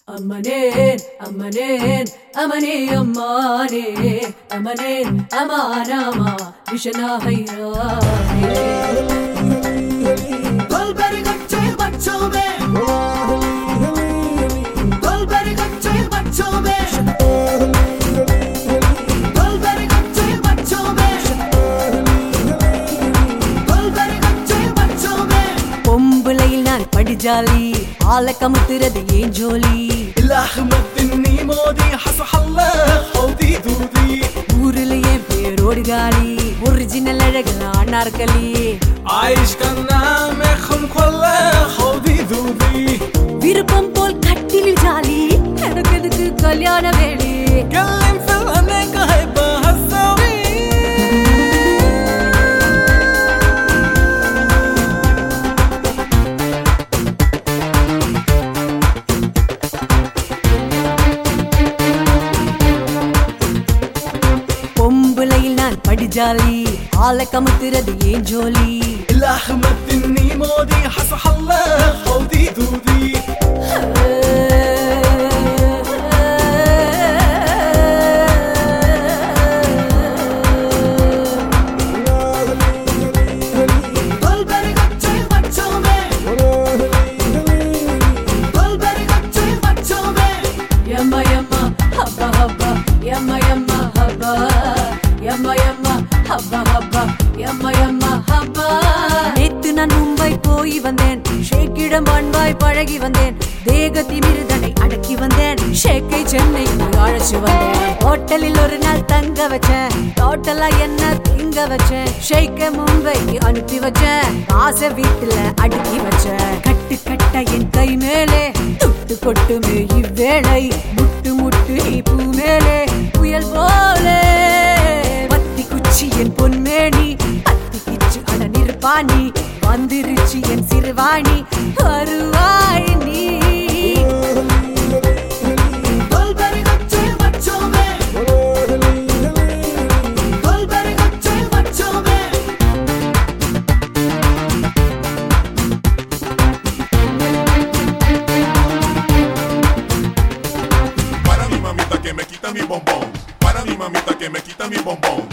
அம்மனேன் அம்மனேன் அமனே அம்மானே அமனேன் அமானாமா விஷனாகையானே Dolberi gacce bacciome Dolberi gacce bacciome Dolberi gacce bacciome Dolberi gacce bacciome பொம்புலையில் நான் படிஜாலி ஆள கமுத்துறது ஏன் ஜோலி الأحمد إني ماضي حصح الله حوضي دودي ஊருல என் பேரோடு காலி ஒரிஜினல் அழகுல அனார்களி عايش كان نعمخهم كله حوضي دودي விருப்பம் போல் கட்டிலில் ஜாலி எனக்கு எதுக்கு கல்யாண வேலி كلم في الأنك هيبقى هالسوي பொம்புலையில் நான் படிஜாலி ஆள கமுத்துறது ஏன் ஜோலி الأحمد إني ماضي حصح الله حوضي دودي Dolberi gacce bacciome Dolberi gacce bacciome Yamma yamma habba habba yamma yamma habba yamma yamma habba habba yamma yamma habba நேத்து நான் மும்பை போய் வந்தேன் ஷேக்கிடம் அன்பாய் பழகி வந்தேன் தேக திமிருதனை அடக்கி வந்தேன் ஷேக்கை சென்னைக்கு அழைச்சு வந்தேன் ஹோட்டலில் ஒரு நாள் தங்க வச்சேன் டோட்டலா என்ன திங்க வச்சேன் ஷேக்க மும்பைக்கு அனுப்பி வச்சேன் ஆசை வீட்டுல அடுக்கி வச்சேன் கட்டு கட்ட என் கை மேலே துட்டு கொட்டுமே இவ்வேளை முட்டு முட்டு நீ பூ மேலே புயல் போலே பத்தி குச்சி என் பொன்மேனி அத்தி கிச்சு அட நிற்பாணி வந்திருச்சு என் சிறுவாணி வருவாய் நீ Dolberi gacce bacciome Dolberi gacce bacciome Para mi mamita que me quita mi bombón. Para mi mamita que me quita mi bombón.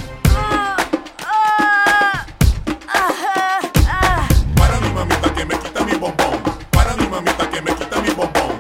Para mi mamita que me quita mi bombón. Para mi mamita que me quita mi bombón.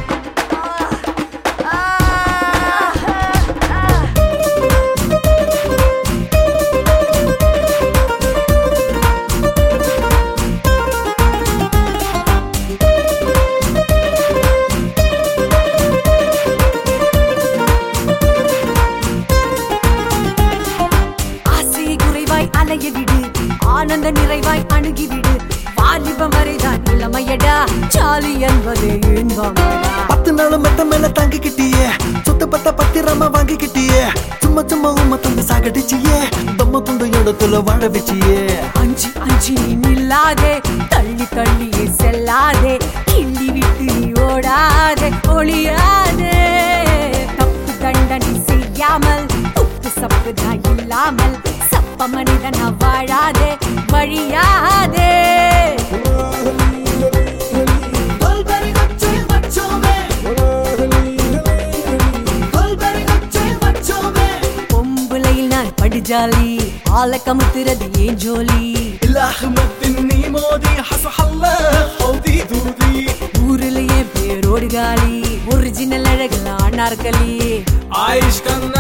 ஆசை குறைவாய் அலைய விடு ஆனந்த நிறைவாய் அணுகிவிடு வாலிபம் வரைதான் இளமையடா சாலி என்பது இன்பமடா பத்து நாள் மெத்த மேல தங்கிக்கிட்டியே சொத்து பத்த பத்திரமா வாங்கிக்கிட்டியே சும்மா சும்மா உம்ம தந்து சாகடிச்சியே தொம்ம துண்டு இடத்துல வாழ வச்சியே அஞ்சு அஞ்சு நீ நில்லாதே தள்ளி தள்ளியே செல்லாதே கிள்ளி விட்டு நீ ஓடாதே ஒளியாதே தப்பு தண்டனை செய்யாமல் உப்பு சப்புதா இல்லாமல் சப்ப மனிதனா வாழாதே வழியாதே Dolberi gacce bacciome Dolberi gacce bacciome பொம்புலையில் நான் படிஜாலி ஆள கமுத்துறது ஏன் ஜோலி الأحمد إني ماضي حصح الله حوضي دودي ஊருல என் பேரோடு காலி ஒரிஜினல் அழகுல அனார்களி عايش كان